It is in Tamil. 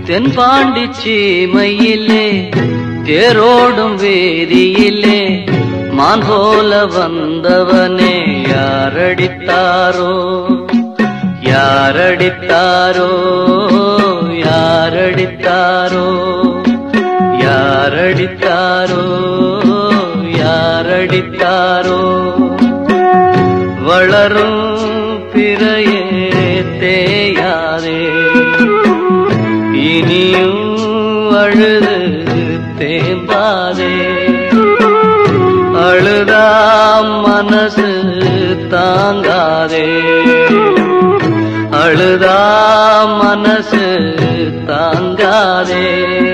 தென்பாண்டி சீமையிலே தேரோடும் வேதியிலே மான் போல வந்தவனே யாரடித்தாரோ யாரடித்தாரோ யாரடித்தாரோ யாரடித்தாரோ யாரடித்தாரோ வளரும் பிறையே தேயாதே இனியும் அழுது தேம்பாதே அழுதாம் மனசு தாங்காதே அழுதாம் மனசு தாங்காதே